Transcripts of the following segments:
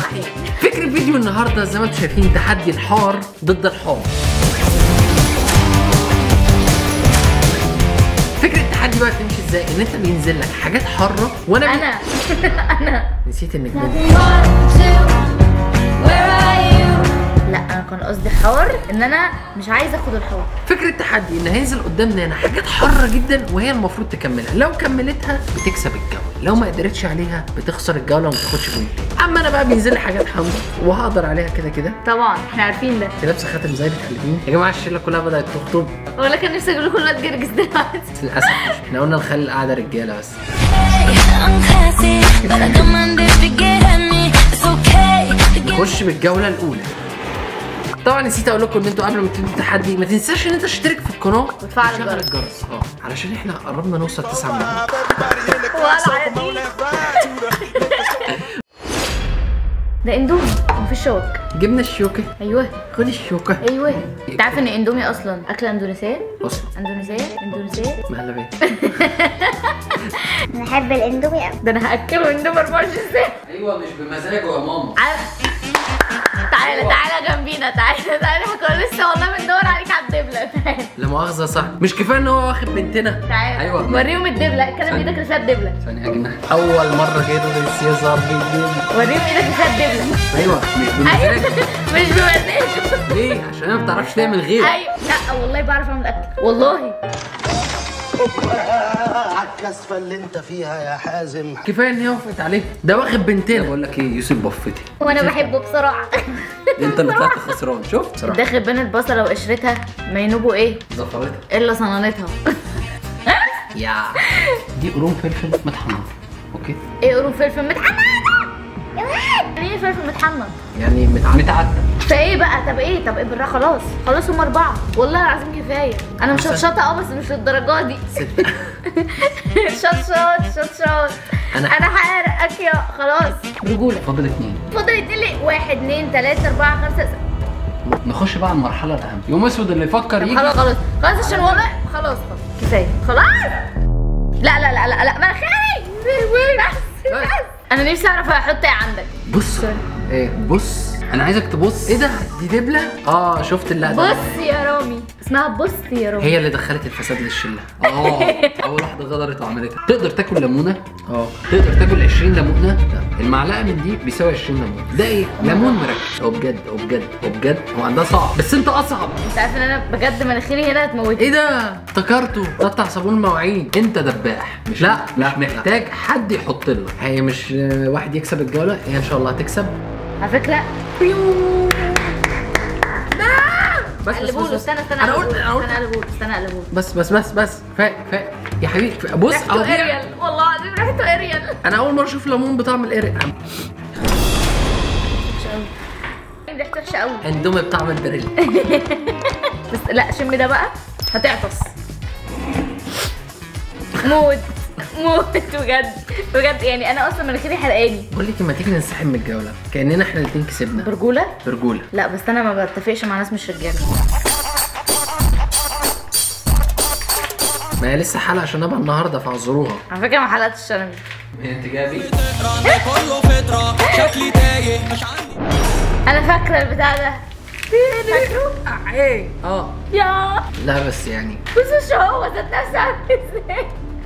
مستحيل فكرة فيديو النهارده زي ما انتم شايفين تحدي الحار ضد الحار فكرة التحدي بقى تمشي ازاي ان انت بينزل لك حاجات حارة وانا بي... انا انا نسيت انك بنت لا انا كان قصدي حوار ان انا مش عايزه اخد الحوار فكرة التحدي ان هينزل قدامنا هنا حاجات حارة جدا وهي المفروض تكملها لو كملتها بتكسب الجولة لو ما قدرتش عليها بتخسر الجولة وما تاخدش بوينت اما انا بقى بينزل لي حاجات حمراء وهقدر عليها كده كده طبعا احنا عارفين ده انت لابسه خاتم زي بتقلديني يا جماعه الشله كلها بدات تخطب ولا كان نفسي اجيب لكم الواد جرجس دلوقتي بس للاسف مش احنا قلنا نخلي القعده رجاله بس I'm classy, but I don't mind if you get at me. It's okay. نخش بالجوله الاولى طبعا نسيت اقول لكم ان انتوا قبل ما تبتدوا التحدي ما تنساش ان انت تشترك في القناه وتفعل وتشغل الجرس. الجرس اه علشان احنا قربنا نوصل 9 مليون ولا عادي ده اندومي مفيش شوك جبنا الشوكه ايوه خد الشوكه ايوه انت عارف ان اندومي اصلا اكله اندونيسيه اصلا اندونيسيه اندونيسيه مهلا بحب الاندومي قوي ده انا هاكله اندومي 24 ساعه ايوه مش بمزاجه يا ماما عارف تعالى تعالى جنبينا تعالى تعالى احنا كنا لسه والله بندور عليك على الدبله تعالى لا مؤاخذه صح مش كفايه ان هو واخد بنتنا تعالى ايوه وريهم الدبله اتكلم ثانية. بايدك اللي فيها الدبله ثانيه اجنح اول مره جرس يظهر بالليل وريهم ايدك اللي فيها الدبله ايوه مش ايوه بمزاجه مش بمزاجه ليه عشان انا ما بتعرفش تعمل غير ايوه لا والله بعرف اعمل اكل والله على الكسفه اللي انت فيها يا حازم كفايه ان هي وقفت عليه ده واخد بنتنا بقول لك ايه يوسف بفتي وانا بحبه بصراحه انت اللي طلعت خسران شوف بصراحه داخل بين البصله وقشرتها ما ينوبوا ايه زفرتها الا صنانتها يا دي قرون فلفل متحمر اوكي ايه قرون فلفل متحمض يا واد يعني ايه فلفل متحمض يعني متع- متعتب فايه بقى طب ايه طب ايه بالراحه خلاص خلاص هم اربعه والله العظيم كفايه انا مش خمسة. شطشطه اه بس مش للدرجه دي ستة شطشط شطشط أنا- انا هحرقك يا خلاص رجوله فاضل اتنين فاضل اتنين واحد اتنين تلاته اربعه خمسه ستة. نخش بقى على المرحله الاهم يوم اسود اللي يفكر طب يجي خلاص خلاص خلاص عشان والله خلاص خلاص كفايه خلاص لا لا لا لا لا مناخيري بس بس انا نفسي اعرف احط ايه عندك بص ايه بص انا عايزك تبص ايه ده دي دبله اه شفت اللقطه بص يا رامي اسمها بص يا رامي هي اللي دخلت الفساد للشله اه اول واحده غدرت وعملتها تقدر تاكل ليمونه اه تقدر تاكل 20 ليمونه لا المعلقه من دي بيساوي 20 ليمونه ده ايه ليمون مركز هو بجد هو بجد هو بجد هو ده صعب بس انت اصعب انت عارف ان انا بجد مناخيري هنا هتموتني ايه ده افتكرته قطع صابون المواعين انت دباح مش لا لا محتاج حد يحط لك هي مش آه، واحد يكسب الجوله هي ان شاء الله هتكسب على فكره بس بس قلبوا بس, له بس. استنى استنى انا قلت انا قلت استنى قلبوا له استنى قلبوا له بس بس بس بس فاق فاق يا حبيبي فاق. بص أهو ريحته دي- اريال والله العظيم ريحته اريال انا اول مره اشوف ليمون بطعم القرق وحشه قوي ريحته وحشه قوي اندومي بطعم البريل بس لا شم ده بقى هتعطس موت موت بجد بجد يعني انا اصلا مناخيري حرقاني بقول لك ما تيجي ننسحب من الجوله كاننا احنا الاثنين كسبنا برجوله برجوله لا بس انا ما بتفقش مع ناس مش رجاله ما هي لسه حلقه عشان ابقى النهارده فاعذروها على فكره ما حلقتش انا انت جابي كله فترة شكلي تايه مش عندي انا فاكره البتاع ده فاكره ايه اه يا لا بس يعني بص شو هو ذات نفسه عامل ازاي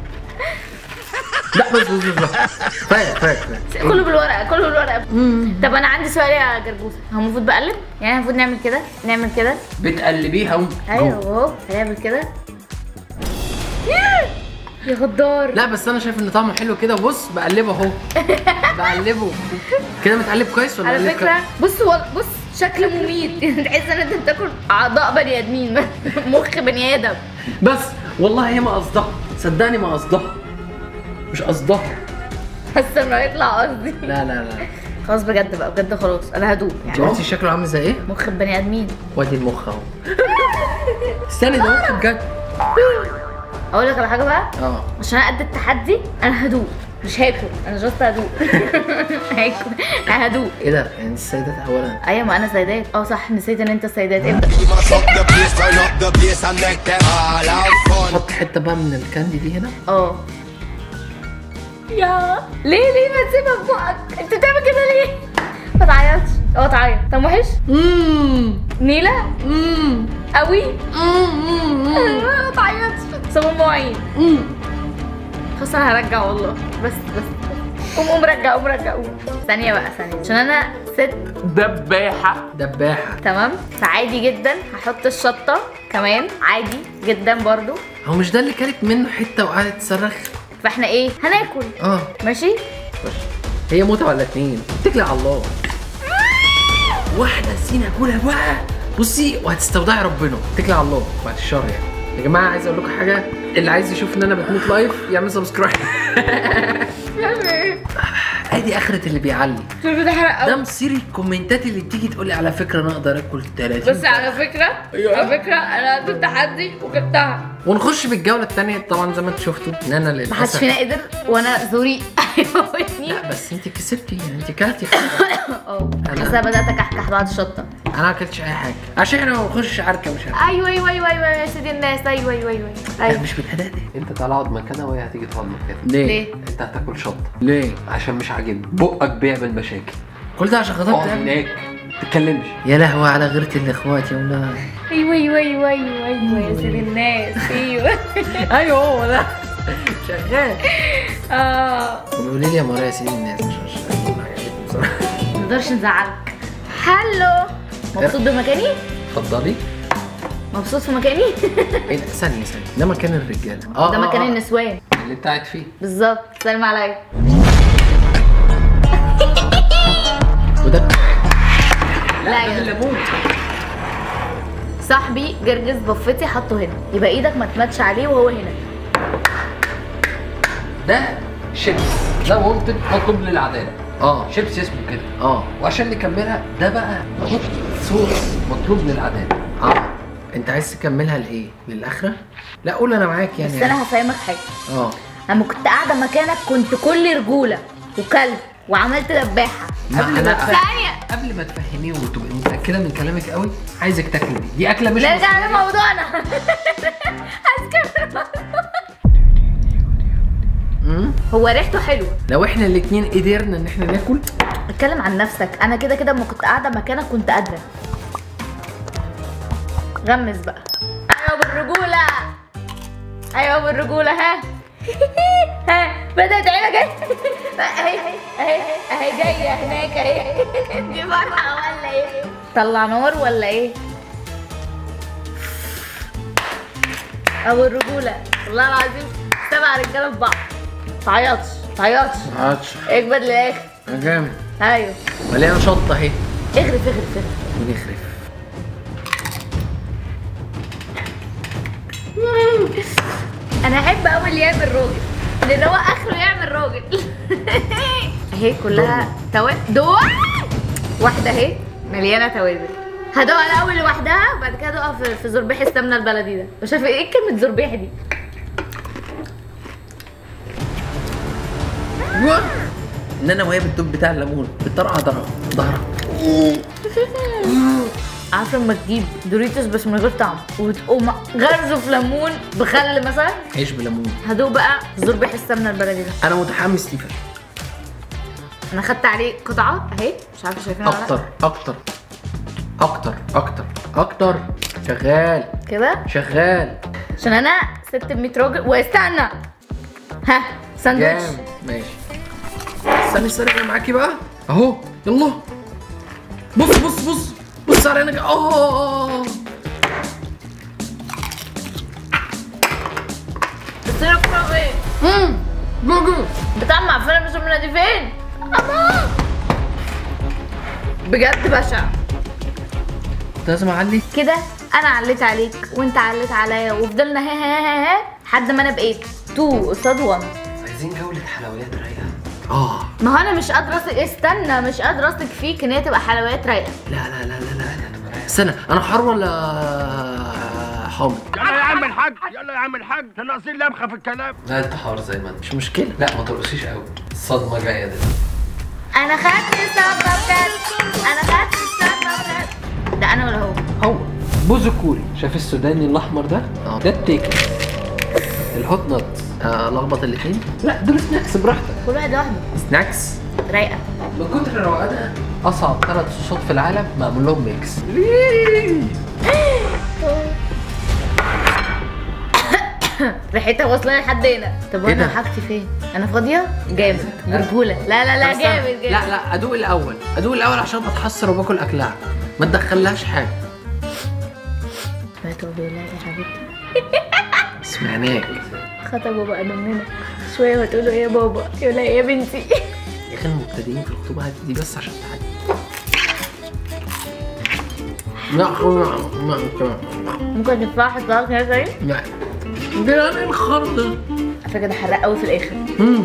لا بس بس بس فاق فاق فاق كله بالورقه كله بالورقه طب انا عندي سؤال يا جرجوسه هو المفروض بقلب يعني المفروض نعمل كده نعمل كده بتقلبيها اهو ايوه اهو هنعمل كده يا غدار لا بس انا شايف ان طعمه حلو كده بص بقلبه اهو بقلبه كده متقلب كويس ولا على مقلب فكره بص هو بص شكل مميت تحس ان انت بتاكل اعضاء بني ادمين مخ بني ادم بس والله هي ما قصدها صدقني ما قصدها مش قصدها حاسه انه هيطلع قصدي لا لا لا خلاص بجد بقى بجد خلاص انا هدوق انت يعني عرفتي شكله عامل زي ايه؟ مخ بني ادمين وادي المخ اهو استني ده مخ بجد اقول لك على حاجه بقى اه عشان انا قد التحدي انا هدوق مش هاكل انا جاست هدوق هاكل انا هدوق ايه ده؟ يعني السيدات اولا ايوه ما انا سيدات اه صح نسيت ان انت سيدات ابدا Mash up the place, turn up the place and make them all have fun. حط حته بقى من الكاندي دي هنا اه يا ليه ليه ما تسيبها في بقك انت بتعمل كده ليه ما تعيطش اوعى تعيط طب وحش امم نيلة امم قوي امم ما تعيطش صابون مواعين خلاص انا هرجع والله بس بس قوم قوم رجع قوم رجع قوم ثانية بقى ثانية عشان انا ست دباحة دباحة تمام فعادي جدا هحط الشطة كمان عادي جدا برضو هو مش ده اللي كانت منه حتة وقعدت تصرخ فاحنا ايه هناكل اه ماشي هي موتة ولا اتنين اتكلي على الله واحدة سينا كلها بقى بصي وهتستودعي ربنا اتكلي على الله بعد الشر يعني يا جماعة عايز اقول لكم حاجة اللي عايز يشوف ان انا بتموت لايف يعمل سبسكرايب ادي اخرة اللي بيعلي شوف ده حرق ده قوي مصير الكومنتات اللي بتيجي تقول لي على فكرة انا اقدر اكل 30 بس على فكرة على فكرة انا قد التحدي وجبتها ونخش بالجولة التانية طبعا زي ما انتوا شفتوا ان انا للاسف محدش فينا قدر وانا زوري هيموتني لا بس انت كسبتي يعني انت كلتي اه أنا- بس انا بدات اكحكح بعد الشطه انا ما اكلتش اي حاجة عشان انا ما بخش عركة مش عارف ايوه ايوه ايوه ايوه يا سيدي الناس ايوه ايوه ايوه لا ايوه مش بالاداء ده انت تعالى اقعد مكانها وهي هتيجي تقعد مكانها ليه؟ انت هتاكل شطة ليه؟ عشان مش عاجبني بقك بيعمل مشاكل كل ده عشان خاطر اقعد تعمل هناك تتكلمش يا لهوي على غيرة الاخوات يا ولاد ايوه ايوه ايوه ايوه ايوه يا سيدي الناس ايوه ايوه هو ده شغال اه قولي لي يا مريم يا سيدي الناس مش مش عجبتني بصراحة. ما نقدرش نزعلك هلو مبسوط بمكاني؟ اتفضلي مبسوط في مكاني؟ ايه ده ثانية ثانية ده مكان الرجالة اه ده آه، مكان آه. النسوان اللي انت قاعد فيه بالظبط سلم عليا وده لا يا الليمون صاحبي جرجس بفتي حطه هنا يبقى ايدك ما تمتش عليه وهو هنا ده شيبس ده منتج مطلوب للعدالة اه شيبس اسمه كده اه وعشان نكملها ده بقى هوت صوص مطلوب للعدالة اه انت عايز تكملها لايه؟ للاخرة؟ لا قول انا معاك يعني بس انا هفهمك حاجه اه لما كنت قاعده مكانك كنت كل رجوله وكلب وعملت دباحه ما قبل أنا- ما ثانيه قبل ما تفهميه وتبقي متاكده من كلامك قوي عايزك تاكلي دي دي اكله مش نرجع مصرية. لموضوعنا عايز كمل مم. هو ريحته حلوه لو احنا الاتنين قدرنا ان احنا ناكل اتكلم عن نفسك انا كده كده لما كنت قاعده مكانك كنت قادره غمس بقى ايوه بالرجوله ايوه بالرجوله ها ها بدات عينك اهي اهي اهي اهي جايه هناك اهي دي فرحه ولا ايه طلع نار ولا ايه ابو الرجوله والله العظيم سبع رجاله في بعض تعيطش تعيطش عادش اكبر للاخر جامد ايوه مليانه شطه اهي اغرف اغرف اغرف ونخرف انا احب قوي اللي يعمل راجل لان هو اخره يعمل راجل اهي كلها توابل دول واحده اهي مليانه توابل هدوقها الاول لوحدها وبعد كده هدوقها في, في زربيح السمنه البلدي ده مش عارفه ايه كلمه زربيح دي ان انا وهي بالدب بتاع الليمون بتطرقع ضرب ظهرها عارفه لما تجيب دوريتوس بس من غير طعم وتقوم غرزه في ليمون بخل مثلا عيش بليمون هدوق بقى زربيح السمنه البلدي ده انا متحمس ليه فعلا. انا خدت عليه قطعه اهي مش عارفه شايفينها ولا لأ. اكتر اكتر اكتر اكتر اكتر شغال كده شغال عشان انا ست ب 100 راجل واستنى ها ساندوتش جامد ماشي استني استني انا معاكي بقى اهو يلا بص بص بص بص على هنا اه تصير فراغ ايه؟ امم موجود بتعمع فين مش من دي فين؟ أما. بجد بشع لازم اعلي كده انا عليت عليك وانت عليت عليا وفضلنا ها ها ها ها لحد ما انا بقيت 2 قصاد 1 عايزين جولة حلويات رايقة اه ما هو انا مش قادره اثق استنى مش قادره اثق فيك ان هي تبقى حلويات رايقه لا لا لا لا لا استنى انا حر ولا حامض يلا يا عم الحاج يلا يا عم الحاج احنا ناقصين لمخه في الكلام لا انت حار زي ما انت مش مشكله لا ما ترقصيش قوي الصدمة جاية دلوقتي انا خدت الصدمه بجد انا خدت الصدمه بجد ده انا ولا هو؟ هو بوزو كوري شايف السوداني الاحمر ده اه. ده التيك الهوت نوت آه، لخبط الاثنين لا دول سناكس براحتك كل واحد لوحده سناكس رايقه من كتر روقانها اصعب ثلاث صوصات في العالم معمول لهم ميكس ريحتها واصله لحد هنا طب إيه وانا ده؟ حاجتي فين انا فاضيه جامد برجوله لا لا لا بس جامد أنا- جامد لا لا ادوق الاول ادوق الاول عشان بتحسر وباكل اكلها ما تدخلهاش حاجه سمعتوا بيقول لها يا حبيبتي سمعناك خطبوا بقى مننا شويه وتقولوا ايه يا بابا يقول لها إيه يا بنتي يا اخي المبتدئين في الخطوبه هات دي بس عشان تعدي لا لا ممكن تنفع احطها كده زي لا ده انا الخرط على فكره ده حراق قوي في الاخر امم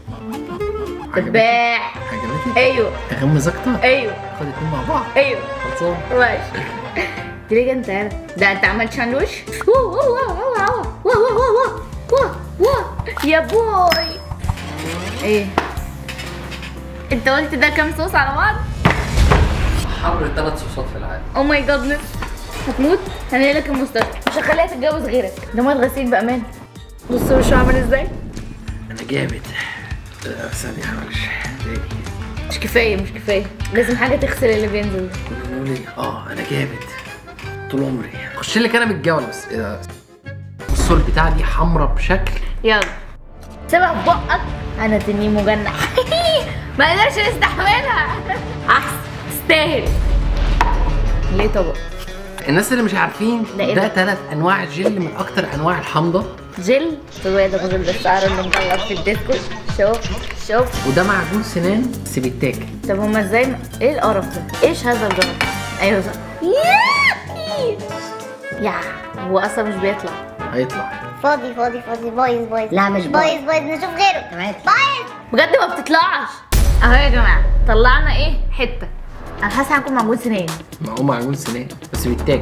تباح عجبتك؟ ايوه اغمز اكتر ايوه خد اتنين مع بعض ايوه خلصان ماشي تريجا انت عارف ده انت عملت شاندوش واو واو واو واو واو واو واو واو واو يا بوي ايه انت قلت ده كام صوص على بعض حر ثلاث صوصات في العالم او ماي جادنس هتموت هنقل لك المستشفى مش هخليها تتجوز غيرك ده ميه غسيل بامان بصوا وشه عامل ازاي انا جامد آه، ثانية معلش تاني مش كفايه مش كفايه لازم حاجه تغسل اللي بينزل ده كنا بنقول ايه؟ اه انا جامد طول عمري خش لك انا بالجولة بس ايه ده؟ بصوا البتاعة دي حمرا بشكل يلا سيبها في بقك انا تنين مجنح ما قدرش نستحملها احسن تستاهل ليه طبق الناس اللي مش عارفين ده إيه ده ده؟ ثلاث انواع جل من اكتر انواع الحمضة جل طب ايه ده الراجل ده الشعر اللي مطلع في الديسكو شوف شوف وده معجون سنان بس بيتاكل طب هما ازاي م... ايه القرف ده ايش هذا القرف ايوه صح ياكي يا هو اصلا مش بيطلع هيطلع فاضي فاضي فاضي بايظ بايظ لا، مش بايظ بايظ نشوف غيره تمام. بايظ بجد ما بتطلعش اهو يا جماعه طلعنا ايه حته انا حاسه هنكون معجون سنان ما هو معجون سنان بس بيتاكل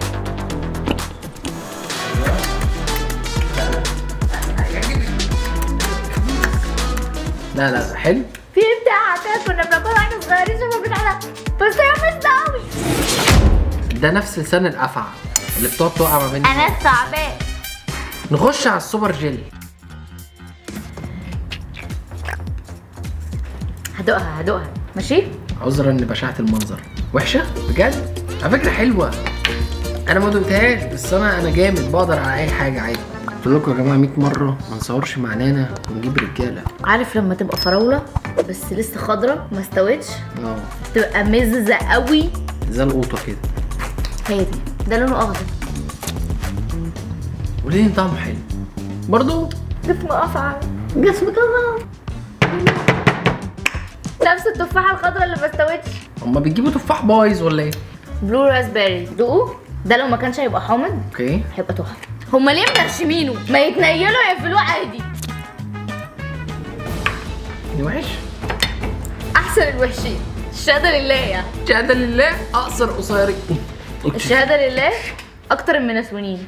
لا لا لا حلو في بتاع كده كنا بناكلها واحنا صغيرين شبه بتاعنا بس هي مش قوي ده نفس لسان الافعى اللي بتقعد تقع ما بين انا تعبان نخش على السوبر جيل هدوقها هدوقها ماشي عذرا لبشاعة المنظر وحشة بجد على فكرة حلوة انا ما دقتهاش بس انا انا جامد بقدر على اي حاجة عادي قلت لكم يا جماعة 100 مرة ما نصورش مع نانا ونجيب رجالة عارف لما تبقى فراوله بس لسه خضرة ما استوتش اه تبقى مززه قوي زي القوطة كده هي دي ده لونه اخضر وليه طعمه حلو برضو جسم افعى جسم كده نفس التفاحه الخضراء اللي ما استوتش هما بيجيبوا تفاح بايظ ولا ايه؟ بلو راسبيري دوقوا ده لو ما كانش هيبقى حامض اوكي هيبقى تحفه هما ليه منشمينه ما يتنيلوا يقفلوه عادي دي وحش احسن الوحشين الشهاده لله يعني شهادة لله اقصر قصيرين الشهاده لله اكتر من منسونين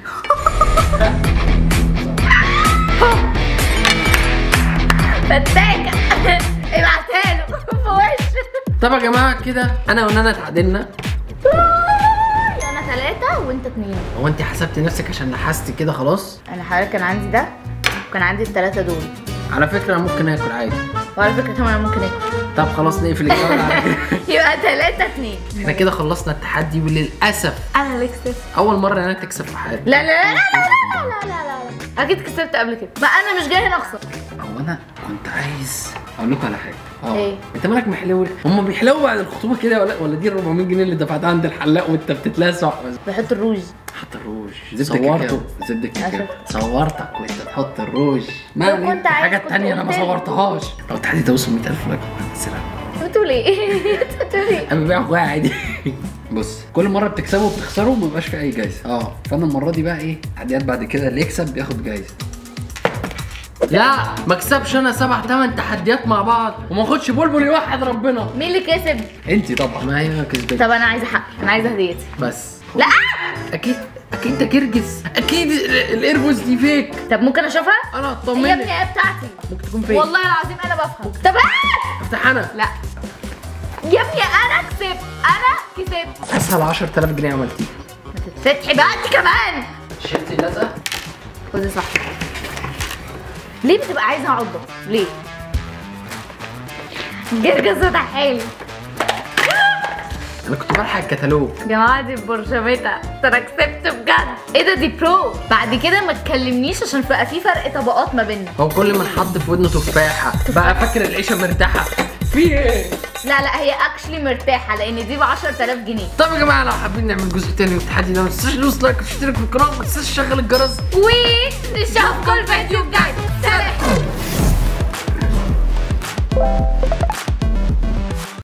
فتاكه ابعتها له في وشه طب يا جماعة كده انا ونانا اتعادلنا انا ثلاثة وانت اتنين هو انت حسبتي نفسك عشان نحستي كده خلاص؟ انا حضرتك كان عندي ده وكان عندي الثلاثة دول على فكرة انا ممكن اكل عادي وعلى فكرة كمان انا ممكن اكل طب خلاص نقفل الجولة على كده يبقى ثلاثة اتنين احنا كده خلصنا التحدي وللاسف انا اللي كسبت اول مرة انا تكسب في حياتي لا لا لا لا لا لا لا لا لا اكيد كسبت قبل كده ما انا مش جاي هنا اخسر هو انا كنت عايز اقول لكم على حاجه اه ايه؟ انت مالك محلو هم بيحلوا بعد الخطوبه كده ولا ولا دي ال 400 جنيه اللي دفعتها عند الحلاق وانت بتتلاسع بحط الروج حط الروج صورته. صورته زبدة أشوف. كده صورتك وانت تحط الروج ما لو علينا، كنت عايز الحاجات كنت التانية انا ما قلت لي. صورتهاش لو التحدي ده وصل 100000 لايك هنزلها بتقول ايه بتقول ايه انا ببيع اخويا عادي بص كل مره بتكسبه وبتخسره ما بيبقاش في اي جايزه اه فانا المره دي بقى ايه تحديات بعد كده اللي يكسب بياخد جايزه لا ما اكسبش انا سبع ثمان تحديات مع بعض وما اخدش بلبل يوحد ربنا مين اللي كسب انت طبعا ما هي كسبت طب انا عايزه حقي انا عايزه هديتي بس لا اكيد اكيد ده كرجس اكيد ال- الايربوس دي فيك طب ممكن اشوفها انا يا هطمنك ابني هي بتاعتي ممكن تكون فيك والله العظيم انا بفهم طب آه! افتح انا لا يا ابني انا كسبت انا كسبت اسهل 10000 جنيه عملتيه ما تتفتحي بقى انت كمان شفتي اللزقه خدي صح ليه بتبقى عايزه عضه ليه جرجس ده حالي انا كنت بلحق الكتالوج يا جماعه دي برشامتها انا كسبت بجد ايه ده دي برو بعد كده ما تكلمنيش عشان بقى في فرق طبقات ما بيننا هو كل ما نحط في ودنه تفاحه بقى فاكر العيشه مرتاحه في ايه لا لا هي اكشلي مرتاحه لان دي ب 10000 جنيه طب يا جماعه لو حابين نعمل جزء تاني من التحدي ده ما تنساش تدوس لايك وتشترك في القناه وما تنساش تشغل الجرس ونشوفكم الفيديو الجاي سلام